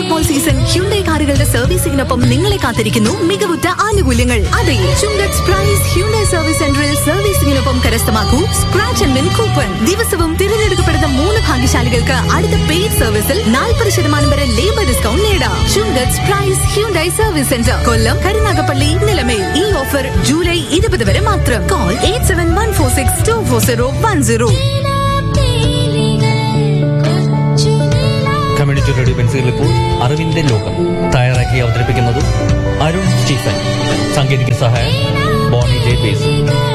മോൾ season Hyundai കാറുകളുടെ സർവീസിംഗിനൊപ്പം നിങ്ങളെ കാത്തിരിക്കുന്നു മികവുറ്റ ആനുകൂല്യങ്ങൾ അതെ ചുങ്കത്ത് പ്രൈസ് ഹ്യുണ്ടൈ സർവീസ് സെന്ററിൽ സർവീസിംഗിനൊപ്പം കരസ്ഥമാക്കൂ സ്ക്രാച്ച് ആൻഡ് വിൻ കൂപ്പൺ ദിവസവും തിരഞ്ഞെടുക്കപ്പെടുന്ന മൂന്ന് ഭാഗ്യശാലികൾക്ക് അടുത്ത പെയ്ഡ് സർവീസിൽ നാൽപ്പത് ശതമാനം വരെ ലേബർ ഡിസ്കൗണ്ട് നേടാം Chungath prize Hyundai service centre Kollam Karunagappally Nilamel ഈ ഓഫർ ജൂലൈ ഇരുപത് വരെ മാത്രം call eight seven one four six two four zero one zero community radio pencil ഇപ്പോൾ അറിവിന്റെ ലോകം തയ്യാറാക്കി അവതരിപ്പിക്കുന്നത് അരുൺ സ്റ്റീഫൻ സാങ്കേതിക സഹായം ബോണി ജെ ബേസ്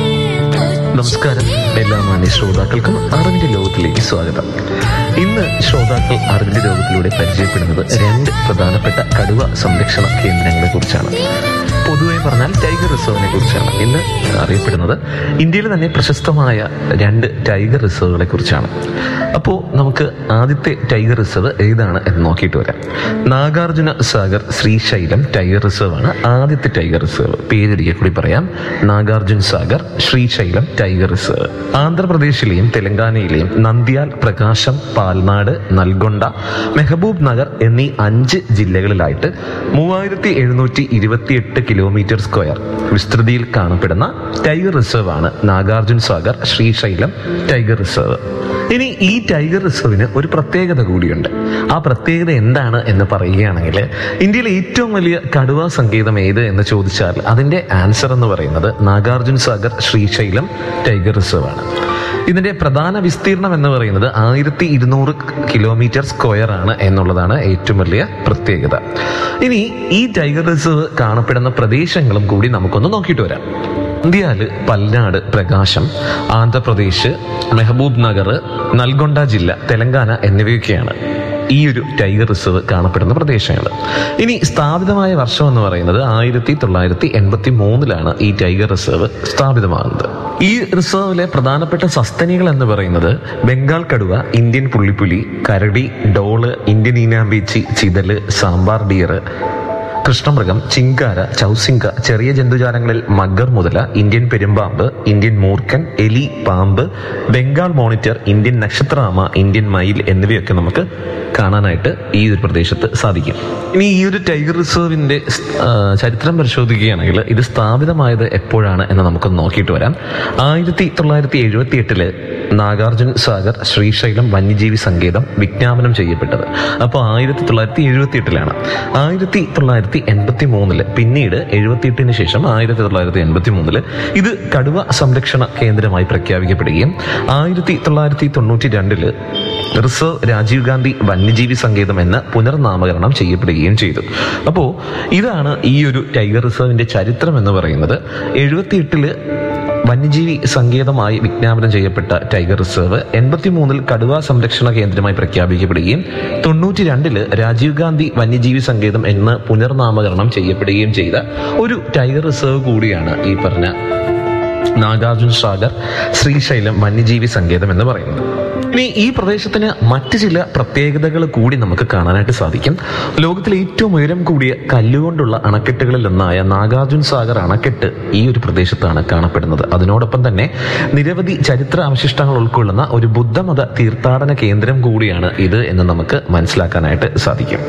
നമസ്കാരം എല്ലാ മാന്യ ശ്രോതാക്കൾക്കും അറിവിന്റെ ലോകത്തിലേക്ക് സ്വാഗതം ഇന്ന് ശ്രോതാക്കൾ അറിവിന്റെ ലോകത്തിലൂടെ പരിചയപ്പെടുന്നത് രണ്ട് പ്രധാനപ്പെട്ട കടുവ സംരക്ഷണ കേന്ദ്രങ്ങളെ കുറിച്ചാണ് പൊതുവെ പറഞ്ഞാൽ ടൈഗർ റിസർവിനെ കുറിച്ചാണ് ഇന്ന് അറിയപ്പെടുന്നത് ഇന്ത്യയിലെ തന്നെ പ്രശസ്തമായ രണ്ട് ടൈഗർ റിസർവുകളെ കുറിച്ചാണ് അപ്പോൾ നമുക്ക് ആദ്യത്തെ ടൈഗർ റിസർവ് ഏതാണ് എന്ന് നോക്കിയിട്ട് വരാം നാഗാർജുന സാഗർ ശ്രീശൈലം ടൈഗർ റിസർവ് ആണ് ആദ്യത്തെ ടൈഗർ റിസർവ് പേരൊരിക്കൽ കൂടി പറയാം നാഗാർജുൻ സാഗർ ശ്രീശൈലം ടൈഗർ റിസർവ് ആന്ധ്രാപ്രദേശിലെയും തെലങ്കാനയിലെയും നന്ദ്യാൽ പ്രകാശം പാൽനാട് നൽഗൊണ്ട മെഹബൂബ് നഗർ എന്നീ അഞ്ച് ജില്ലകളിലായിട്ട് മൂവായിരത്തി എഴുന്നൂറ്റി ഇരുപത്തിയെട്ട് കിലോമീറ്റർ സ്ക്വയർ വിസ്തൃതിയിൽ കാണപ്പെടുന്ന ടൈഗർ റിസർവ് ആണ് നാഗാർജുൻ സാഗർ ശ്രീശൈലം ടൈഗർ റിസർവ് ഇനി ഈ ടൈഗർ റിസർവിന് ഒരു പ്രത്യേകത കൂടിയുണ്ട് ആ പ്രത്യേകത എന്താണ് എന്ന് പറയുകയാണെങ്കിൽ ഇന്ത്യയിലെ ഏറ്റവും വലിയ കടുവ സങ്കേതം ഏത് എന്ന് ചോദിച്ചാൽ അതിന്റെ ആൻസർ എന്ന് പറയുന്നത് നാഗാർജുൻ സാഗർ ശ്രീശൈലം ടൈഗർ റിസർവ് ആണ് ഇതിന്റെ പ്രധാന വിസ്തീർണം എന്ന് പറയുന്നത് ആയിരത്തി ഇരുന്നൂറ് കിലോമീറ്റർ സ്ക്വയർ ആണ് എന്നുള്ളതാണ് ഏറ്റവും വലിയ പ്രത്യേകത ഇനി ഈ ടൈഗർ റിസർവ് കാണപ്പെടുന്ന പ്രദേശങ്ങളും കൂടി നമുക്കൊന്ന് നോക്കിയിട്ട് വരാം ഇന്ത്യയില് പൽനാട് പ്രകാശം ആന്ധ്രാപ്രദേശ് മെഹബൂബ് നഗർ നൽഗൊണ്ട ജില്ല തെലങ്കാന എന്നിവയൊക്കെയാണ് ഈ ഒരു ടൈഗർ റിസർവ് കാണപ്പെടുന്ന പ്രദേശങ്ങൾ ഇനി സ്ഥാപിതമായ വർഷം എന്ന് പറയുന്നത് ആയിരത്തി തൊള്ളായിരത്തി എൺപത്തി മൂന്നിലാണ് ഈ ടൈഗർ റിസർവ് സ്ഥാപിതമാകുന്നത് ഈ റിസർവിലെ പ്രധാനപ്പെട്ട സസ്തനികൾ എന്ന് പറയുന്നത് ബംഗാൾ കടുവ ഇന്ത്യൻ പുള്ളിപ്പുലി കരടി ഡോള് ഇന്ത്യൻ ഈനാമ്പീച്ചി ചിതല് സാമ്പാർ ഡിയർ കൃഷ്ണമൃഗം ചിങ്കാര ചൗസിങ്ക ചെറിയ ജന്തുജാലങ്ങളിൽ മഗർ മുതല ഇന്ത്യൻ പെരുമ്പാമ്പ് ഇന്ത്യൻ മൂർഖൻ എലി പാമ്പ് ബംഗാൾ മോണിറ്റർ ഇന്ത്യൻ നക്ഷത്രാമ ഇന്ത്യൻ മയിൽ എന്നിവയൊക്കെ നമുക്ക് കാണാനായിട്ട് ഈ ഒരു പ്രദേശത്ത് സാധിക്കും ഇനി ഈ ഒരു ടൈഗർ റിസർവിന്റെ ആ, ചരിത്രം പരിശോധിക്കുകയാണെങ്കിൽ ഇത് സ്ഥാപിതമായത് എപ്പോഴാണ് എന്ന് നമുക്ക് നോക്കിയിട്ട് വരാം ആയിരത്തി തൊള്ളായിരത്തി എഴുപത്തി എട്ടില് നാഗാർജുൻ സാഗർ ശ്രീശൈലം വന്യജീവി സങ്കേതം വിജ്ഞാപനം ചെയ്യപ്പെട്ടത് അപ്പോൾ ആയിരത്തി തൊള്ളായിരത്തി എഴുപത്തി എട്ടിലാണ് ആയിരത്തി തൊള്ളായിരത്തി എൺപത്തി മൂന്നില് പിന്നീട് എഴുപത്തി എട്ടിന് ശേഷം ആയിരത്തി തൊള്ളായിരത്തി എൺപത്തി മൂന്നില് ഇത് കടുവ സംരക്ഷണ കേന്ദ്രമായി പ്രഖ്യാപിക്കപ്പെടുകയും ആയിരത്തി തൊള്ളായിരത്തി തൊണ്ണൂറ്റി രണ്ടില് റിസർവ് രാജീവ് ഗാന്ധി വന്യജീവി സങ്കേതം എന്ന് പുനർനാമകരണം ചെയ്യപ്പെടുകയും ചെയ്തു അപ്പോൾ ഇതാണ് ഈ ഒരു ടൈഗർ റിസർവിന്റെ ചരിത്രം എന്ന് പറയുന്നത് എഴുപത്തിയെട്ടില് വന്യജീവി സങ്കേതമായി വിജ്ഞാപനം ചെയ്യപ്പെട്ട ടൈഗർ റിസർവ് എൺപത്തി മൂന്നിൽ കടുവ സംരക്ഷണ കേന്ദ്രമായി പ്രഖ്യാപിക്കപ്പെടുകയും തൊണ്ണൂറ്റി രണ്ടില് രാജീവ് ഗാന്ധി വന്യജീവി സങ്കേതം എന്ന് പുനർനാമകരണം ചെയ്യപ്പെടുകയും ചെയ്ത ഒരു ടൈഗർ റിസർവ് കൂടിയാണ് ഈ പറഞ്ഞ നാഗാർജുൻ സാഗർ ശ്രീശൈലം വന്യജീവി സങ്കേതം എന്ന് പറയുന്നത് ഇനി ഈ പ്രദേശത്തിന് മറ്റ് ചില പ്രത്യേകതകൾ കൂടി നമുക്ക് കാണാനായിട്ട് സാധിക്കും ലോകത്തിലെ ഏറ്റവും ഉയരം കൂടിയ കല്ലുകൊണ്ടുള്ള അണക്കെട്ടുകളിൽ ഒന്നായ നാഗാർജുൻ സാഗർ അണക്കെട്ട് ഈ ഒരു പ്രദേശത്താണ് കാണപ്പെടുന്നത് അതിനോടൊപ്പം തന്നെ നിരവധി ചരിത്ര അവശിഷ്ടങ്ങൾ ഉൾക്കൊള്ളുന്ന ഒരു ബുദ്ധമത തീർത്ഥാടന കേന്ദ്രം കൂടിയാണ് ഇത് എന്ന് നമുക്ക് മനസ്സിലാക്കാനായിട്ട് സാധിക്കും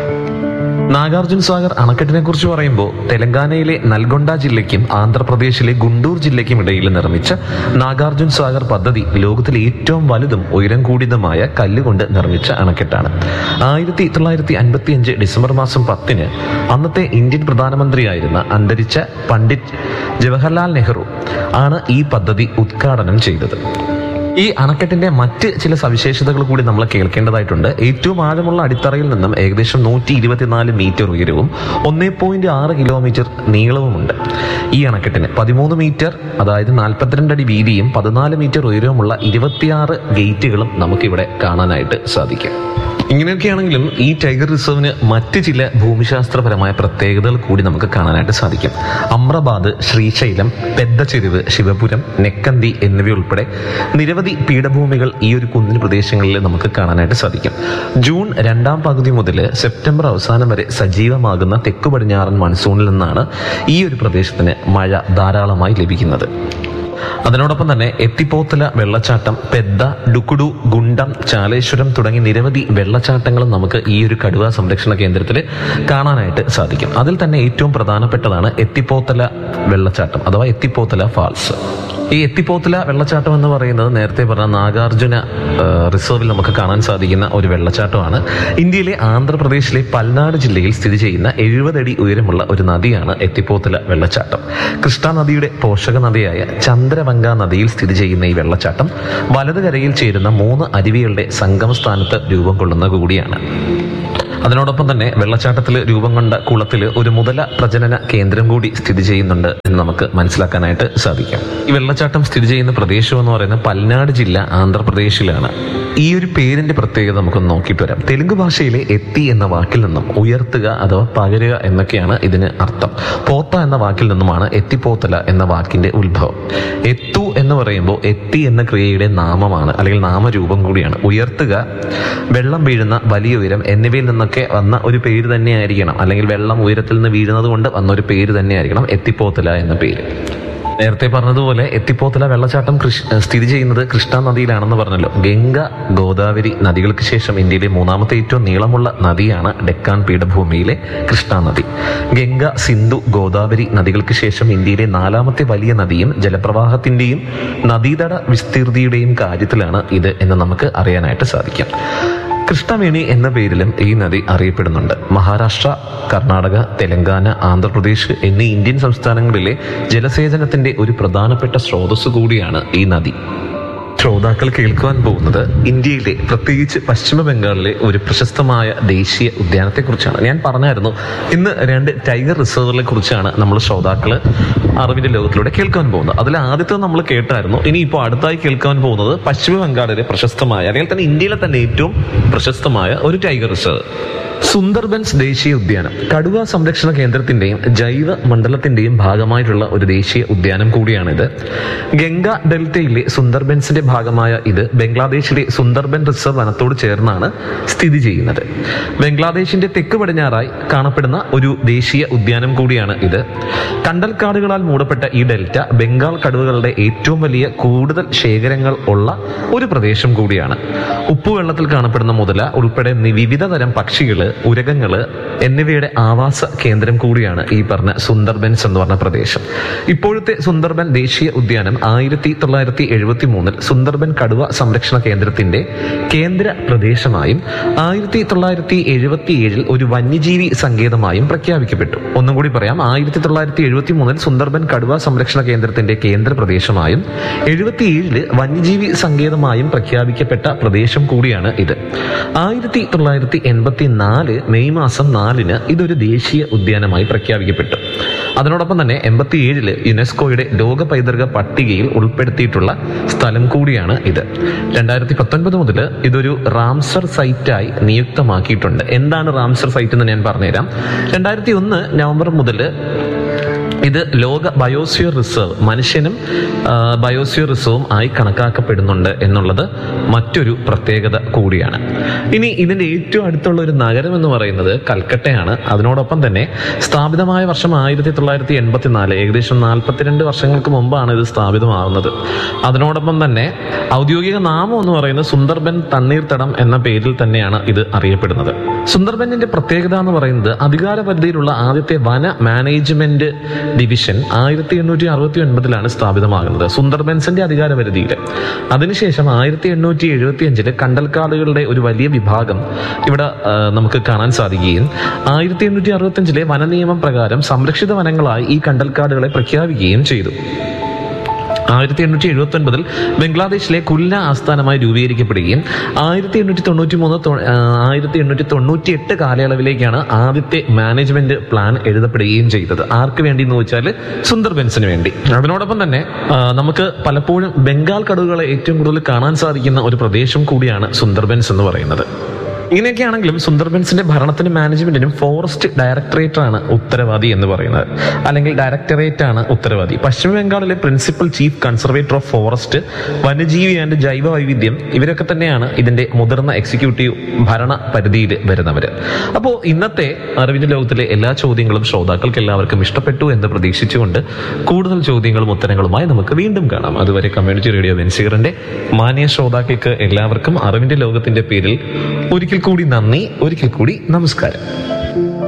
നാഗാർജുൻ സാഗർ അണക്കെട്ടിനെ കുറിച്ച് പറയുമ്പോൾ തെലങ്കാനയിലെ നൽഗൊണ്ട ജില്ലയ്ക്കും ആന്ധ്രാപ്രദേശിലെ ഗുണ്ടൂർ ജില്ലയ്ക്കും ഇടയിൽ നിർമ്മിച്ച നാഗാർജുൻ സാഗർ പദ്ധതി ലോകത്തിലെ ഏറ്റവും വലുതും ഉയരം കൂടിയതുമായ കല്ലുകൊണ്ട് നിർമ്മിച്ച അണക്കെട്ടാണ് ആയിരത്തി തൊള്ളായിരത്തി അൻപത്തി അഞ്ച് ഡിസംബർ മാസം പത്തിന് അന്നത്തെ ഇന്ത്യൻ പ്രധാനമന്ത്രിയായിരുന്ന അന്തരിച്ച പണ്ഡിറ്റ് ജവഹർലാൽ നെഹ്റു ആണ് ഈ പദ്ധതി ഉദ്ഘാടനം ചെയ്തത് ഈ അണക്കെട്ടിന്റെ മറ്റ് ചില സവിശേഷതകൾ കൂടി നമ്മൾ കേൾക്കേണ്ടതായിട്ടുണ്ട് ഏറ്റവും ആഴമുള്ള അടിത്തറയിൽ നിന്നും ഏകദേശം നൂറ്റി ഇരുപത്തിനാല് മീറ്റർ ഉയരവും ഒന്നേ പോയിന്റ് ആറ് കിലോമീറ്റർ നീളവുമുണ്ട് ഈ അണക്കെട്ടിന് പതിമൂന്ന് മീറ്റർ അതായത് നാൽപ്പത്തിരണ്ട് അടി വീതിയും പതിനാല് മീറ്റർ ഉയരവുമുള്ള ഇരുപത്തിയാറ് ഗേറ്റുകളും നമുക്കിവിടെ കാണാനായിട്ട് സാധിക്കും ഇങ്ങനെയൊക്കെയാണെങ്കിലും ഈ ടൈഗർ റിസർവിന് മറ്റ് ചില ഭൂമിശാസ്ത്രപരമായ പ്രത്യേകതകൾ കൂടി നമുക്ക് കാണാനായിട്ട് സാധിക്കും അമ്രബാദ് ശ്രീശൈലം പെദ്ദച്ചെരിവ് ശിവപുരം നെക്കന്തി എന്നിവയുൾപ്പെടെ നിരവധി പീഠഭൂമികൾ ഈ ഒരു കുന്നിൻ പ്രദേശങ്ങളിൽ നമുക്ക് കാണാനായിട്ട് സാധിക്കും ജൂൺ രണ്ടാം പകുതി മുതൽ സെപ്റ്റംബർ അവസാനം വരെ സജീവമാകുന്ന തെക്കു പടിഞ്ഞാറൻ മൺസൂണിൽ നിന്നാണ് ഈ ഒരു പ്രദേശത്തിന് മഴ ധാരാളമായി ലഭിക്കുന്നത് അതിനോടൊപ്പം തന്നെ എത്തിപ്പോത്തല വെള്ളച്ചാട്ടം പെദ്ദ ഡുക്കുഡു ഗുണ്ടം ചാലേശ്വരം തുടങ്ങി നിരവധി വെള്ളച്ചാട്ടങ്ങളും നമുക്ക് ഈ ഒരു കടുവ സംരക്ഷണ കേന്ദ്രത്തിൽ കാണാനായിട്ട് സാധിക്കും അതിൽ തന്നെ ഏറ്റവും പ്രധാനപ്പെട്ടതാണ് എത്തിപ്പോത്തല വെള്ളച്ചാട്ടം അഥവാ എത്തിപ്പോത്തല ഫാൾസ് ഈ എത്തിപ്പോത്തല വെള്ളച്ചാട്ടം എന്ന് പറയുന്നത് നേരത്തെ പറഞ്ഞ നാഗാർജുന ആ, റിസർവിൽ നമുക്ക് കാണാൻ സാധിക്കുന്ന ഒരു വെള്ളച്ചാട്ടമാണ് ഇന്ത്യയിലെ ആന്ധ്രാപ്രദേശിലെ പൽനാട് ജില്ലയിൽ സ്ഥിതി ചെയ്യുന്ന എഴുപത് അടി ഉയരമുള്ള ഒരു നദിയാണ് എത്തിപ്പോത്തല വെള്ളച്ചാട്ടം കൃഷ്ണ നദിയുടെ പോഷക നദിയായ ചന്ദ്രവങ്ക നദിയിൽ സ്ഥിതി ചെയ്യുന്ന ഈ വെള്ളച്ചാട്ടം വലതുകരയിൽ ചേരുന്ന മൂന്ന് അരുവികളുടെ സംഗമസ്ഥാനത്ത് രൂപം കൊള്ളുന്ന കൂടിയാണ് അതിനോടൊപ്പം തന്നെ വെള്ളച്ചാട്ടത്തിൽ രൂപം കൊണ്ട കുളത്തിൽ ഒരു മുതല പ്രജനന കേന്ദ്രം കൂടി സ്ഥിതി ചെയ്യുന്നുണ്ട് എന്ന് നമുക്ക് മനസ്സിലാക്കാനായിട്ട് സാധിക്കും ഈ വെള്ളച്ചാട്ടം സ്ഥിതി ചെയ്യുന്ന പ്രദേശം എന്ന് പറയുന്നത് പൽനാട് ജില്ല ആന്ധ്രാപ്രദേശിലാണ് ഈ ഒരു പേരിന്റെ പ്രത്യേകത നമുക്കൊന്ന് നോക്കിയിട്ട് വരാം തെലുങ്ക് ഭാഷയിലെ എത്തി എന്ന വാക്കിൽ നിന്നും ഉയർത്തുക അഥവാ പകരുക എന്നൊക്കെയാണ് ഇതിന് അർത്ഥം പോത്ത എന്ന വാക്കിൽ നിന്നുമാണ് എത്തിപ്പോത്തല എന്ന വാക്കിന്റെ ഉത്ഭവം എത്തു എന്ന് പറയുമ്പോൾ എത്തി എന്ന ക്രിയയുടെ നാമമാണ് അല്ലെങ്കിൽ നാമരൂപം കൂടിയാണ് ഉയർത്തുക വെള്ളം വീഴുന്ന വലിയ ഉയരം എന്നിവയിൽ നിന്നൊക്കെ വന്ന ഒരു പേര് തന്നെയായിരിക്കണം അല്ലെങ്കിൽ വെള്ളം ഉയരത്തിൽ നിന്ന് വീഴുന്നത് കൊണ്ട് വന്ന ഒരു പേര് തന്നെയായിരിക്കണം എത്തിപ്പോത്തല എന്ന പേര് നേരത്തെ പറഞ്ഞതുപോലെ എത്തിപ്പോത്തല വെള്ളച്ചാട്ടം കൃഷി സ്ഥിതി ചെയ്യുന്നത് കൃഷ്ണ നദിയിലാണെന്ന് പറഞ്ഞല്ലോ ഗംഗ ഗോദാവരി നദികൾക്ക് ശേഷം ഇന്ത്യയിലെ മൂന്നാമത്തെ ഏറ്റവും നീളമുള്ള നദിയാണ് ഡെക്കാൻ പീഠഭൂമിയിലെ കൃഷ്ണ നദി ഗംഗ സിന്ധു ഗോദാവരി നദികൾക്ക് ശേഷം ഇന്ത്യയിലെ നാലാമത്തെ വലിയ നദിയും ജലപ്രവാഹത്തിന്റെയും നദീതട വിസ്തീർതിയുടെയും കാര്യത്തിലാണ് ഇത് എന്ന് നമുക്ക് അറിയാനായിട്ട് സാധിക്കും കൃഷ്ണവേണി എന്ന പേരിലും ഈ നദി അറിയപ്പെടുന്നുണ്ട് മഹാരാഷ്ട്ര കർണാടക തെലങ്കാന ആന്ധ്രാപ്രദേശ് എന്നീ ഇന്ത്യൻ സംസ്ഥാനങ്ങളിലെ ജലസേചനത്തിന്റെ ഒരു പ്രധാനപ്പെട്ട സ്രോതസ് കൂടിയാണ് ഈ നദി ശ്രോതാക്കൾ കേൾക്കുവാൻ പോകുന്നത് ഇന്ത്യയിലെ പ്രത്യേകിച്ച് പശ്ചിമ ബംഗാളിലെ ഒരു പ്രശസ്തമായ ദേശീയ ഉദ്യാനത്തെക്കുറിച്ചാണ് ഞാൻ പറഞ്ഞായിരുന്നു ഇന്ന് രണ്ട് ടൈഗർ റിസർവുകളെ കുറിച്ചാണ് നമ്മൾ ശ്രോതാക്കള് അറിവിന്റെ ലോകത്തിലൂടെ കേൾക്കാൻ പോകുന്നത് അതിൽ ആദ്യത്തെ നമ്മൾ കേട്ടായിരുന്നു ഇനി ഇപ്പോൾ അടുത്തായി കേൾക്കാൻ പോകുന്നത് പശ്ചിമ ബംഗാളിലെ പ്രശസ്തമായ അല്ലെങ്കിൽ തന്നെ ഇന്ത്യയിലെ തന്നെ ഏറ്റവും പ്രശസ്തമായ ഒരു ടൈഗർ റിസർവ് സുന്ദർബൻസ് ദേശീയ ഉദ്യാനം കടുവ സംരക്ഷണ കേന്ദ്രത്തിന്റെയും ജൈവ മണ്ഡലത്തിന്റെയും ഭാഗമായിട്ടുള്ള ഒരു ദേശീയ ഉദ്യാനം കൂടിയാണിത് ഗംഗ ഡെൽറ്റയിലെ സുന്ദർബൻസിന്റെ ഭാഗമായ ഇത് ബംഗ്ലാദേശിലെ സുന്ദർബൻ റിസർവ് വനത്തോട് ചേർന്നാണ് സ്ഥിതി ചെയ്യുന്നത് ബംഗ്ലാദേശിന്റെ തെക്ക് പടിഞ്ഞാറായി കാണപ്പെടുന്ന ഒരു ദേശീയ ഉദ്യാനം കൂടിയാണ് ഇത് കണ്ടൽക്കാടുകളാൽ മൂടപ്പെട്ട ഈ ഡെൽറ്റ ബംഗാൾ കടുവകളുടെ ഏറ്റവും വലിയ കൂടുതൽ ശേഖരങ്ങൾ ഉള്ള ഒരു പ്രദേശം കൂടിയാണ് ഉപ്പുവെള്ളത്തിൽ കാണപ്പെടുന്ന മുതല ഉൾപ്പെടെ നി- വിവിധ തരം പക്ഷികള് ഉരകങ്ങള് എന്നിവയുടെ ആവാസ കേന്ദ്രം കൂടിയാണ് ഈ പറഞ്ഞ സുന്ദർബൻസ് എന്ന് പറഞ്ഞ പ്രദേശം ഇപ്പോഴത്തെ സുന്ദർബൻ ദേശീയ ഉദ്യാനം ആയിരത്തി തൊള്ളായിരത്തി എഴുപത്തി മൂന്നിൽ സുന്ദർബൻ കടുവ സംരക്ഷണ കേന്ദ്രത്തിന്റെ കേന്ദ്ര പ്രദേശമായും ആയിരത്തി തൊള്ളായിരത്തി എഴുപത്തി ഏഴിൽ ഒരു വന്യജീവി സങ്കേതമായും പ്രഖ്യാപിക്കപ്പെട്ടു ഒന്നും കൂടി പറയാം ആയിരത്തി തൊള്ളായിരത്തി എഴുപത്തി മൂന്നിൽ സുന്ദർബൻ കടുവ സംരക്ഷണ കേന്ദ്രത്തിന്റെ കേന്ദ്ര പ്രദേശമായും എഴുപത്തി ഏഴില് വന്യജീവി സങ്കേതമായും പ്രഖ്യാപിക്കപ്പെട്ട പ്രദേശം കൂടിയാണ് ഇത് ആയിരത്തി തൊള്ളായിരത്തി എൺപത്തി നാല് മെയ് മാസം നാലിന് ഇതൊരു ദേശീയ ഉദ്യാനമായി പ്രഖ്യാപിക്കപ്പെട്ടു അതിനോടൊപ്പം തന്നെ എൺപത്തി ഏഴില് യുനെസ്കോയുടെ ലോക പൈതൃക പട്ടികയിൽ ഉൾപ്പെടുത്തിയിട്ടുള്ള സ്ഥലം കൂടിയാണ് ഇത് രണ്ടായിരത്തി പത്തൊൻപത് മുതൽ ഇതൊരു റാംസർ സൈറ്റായി നിയുക്തമാക്കിയിട്ടുണ്ട് എന്താണ് റാംസർ സൈറ്റ് എന്ന് ഞാൻ പറഞ്ഞുതരാം രണ്ടായിരത്തി ഒന്ന് നവംബർ മുതൽ ഇത് ലോക ബയോസ്ഫിയർ റിസർവ് മനുഷ്യനും ആ, ബയോസ്ഫിയർ റിസർവും ആയി കണക്കാക്കപ്പെടുന്നുണ്ട് എന്നുള്ളത് മറ്റൊരു പ്രത്യേകത കൂടിയാണ് ഇനി ഇതിന്റെ ഏറ്റവും അടുത്തുള്ള ഒരു നഗരം എന്ന് പറയുന്നത് കൽക്കട്ടയാണ് അതിനോടൊപ്പം തന്നെ സ്ഥാപിതമായ വർഷം ആയിരത്തി തൊള്ളായിരത്തി എൺപത്തിനാല് ഏകദേശം നാൽപ്പത്തിരണ്ട് വർഷങ്ങൾക്ക് മുമ്പാണ് ഇത് സ്ഥാപിതമാകുന്നത് അതിനോടൊപ്പം തന്നെ ഔദ്യോഗിക നാമം എന്ന് പറയുന്നത് സുന്ദർബൻ തണ്ണീർത്തടം എന്ന പേരിൽ തന്നെയാണ് ഇത് അറിയപ്പെടുന്നത് സുന്ദർബനിന്റെ പ്രത്യേകത എന്ന് പറയുന്നത് അധികാര പരിധിയിലുള്ള ആദ്യത്തെ വന മാനേജ്മെന്റ് ഡിവിഷൻ ആയിരത്തി എണ്ണൂറ്റി അറുപത്തി ഒൻപതിലാണ് സ്ഥാപിതമാകുന്നത് സുന്ദർബൻസിന്റെ അധികാര പരിധിയിൽ അതിനുശേഷം ആയിരത്തി എണ്ണൂറ്റി എഴുപത്തി അഞ്ചില് കണ്ടൽക്കാടുകളുടെ ഒരു വലിയ വിഭാഗം ഇവിടെ ആ, നമുക്ക് കാണാൻ സാധിക്കുകയും ആയിരത്തി എണ്ണൂറ്റി അറുപത്തി അഞ്ചിലെ വനനിയമം പ്രകാരം സംരക്ഷിത വനങ്ങളായി ഈ കണ്ടൽക്കാടുകളെ പ്രഖ്യാപിക്കുകയും ചെയ്തു ആയിരത്തി എണ്ണൂറ്റി എഴുപത്തി ഒൻപതിൽ ബംഗ്ലാദേശിലെ കുല്ല ആസ്ഥാനമായി രൂപീകരിക്കപ്പെടുകയും ആയിരത്തി എണ്ണൂറ്റി തൊണ്ണൂറ്റി മൂന്ന് ആയിരത്തി എണ്ണൂറ്റി തൊണ്ണൂറ്റി എട്ട് കാലയളവിലേക്കാണ് ആദ്യത്തെ മാനേജ്മെന്റ് പ്ലാൻ എഴുതപ്പെടുകയും ചെയ്തത് ആർക്ക് വേണ്ടി എന്ന് വെച്ചാൽ സുന്ദർബൻസിന് വേണ്ടി അതിനോടൊപ്പം തന്നെ ആ, നമുക്ക് പലപ്പോഴും ബംഗാൾ കടുവകളെ ഏറ്റവും കൂടുതൽ കാണാൻ സാധിക്കുന്ന ഒരു പ്രദേശം കൂടിയാണ് സുന്ദർബൻസ് എന്ന് പറയുന്നത് ഇങ്ങനെയൊക്കെയാണെങ്കിലും സുന്ദർബൻസിന്റെ ഭരണത്തിനും മാനേജ്മെന്റിനും ഫോറസ്റ്റ് ഡയറക്ടറേറ്റ് ആണ് ഉത്തരവാദി എന്ന് പറയുന്നത് അല്ലെങ്കിൽ ഡയറക്ടറേറ്റ് ആണ് ഉത്തരവാദി പശ്ചിമ ബംഗാളിലെ principal chief conservator of forest വന്യജീവി ആൻഡ് ജൈവ വൈവിധ്യം ഇവരൊക്കെ തന്നെയാണ് ഇതിന്റെ മുതിർന്ന എക്സിക്യൂട്ടീവ് ഭരണ പരിധിയിൽ വരുന്നവര് അപ്പോൾ ഇന്നത്തെ അറിവിന്റെ ലോകത്തിലെ എല്ലാ ചോദ്യങ്ങളും ശ്രോതാക്കൾക്ക് എല്ലാവർക്കും ഇഷ്ടപ്പെട്ടു എന്ന് പ്രതീക്ഷിച്ചുകൊണ്ട് കൂടുതൽ ചോദ്യങ്ങളും ഉത്തരങ്ങളുമായി നമുക്ക് വീണ്ടും കാണാം അതുവരെ കമ്മ്യൂണിറ്റി റേഡിയോ വെൻസീറിന്റെ മാന്യ ശ്രോതാക്കൾക്ക് എല്ലാവർക്കും അറിവിന്റെ ലോകത്തിന്റെ പേരിൽ ഒരിക്കൽ കൂടി നന്ദി ഒരിക്കൽ കൂടി നമസ്കാരം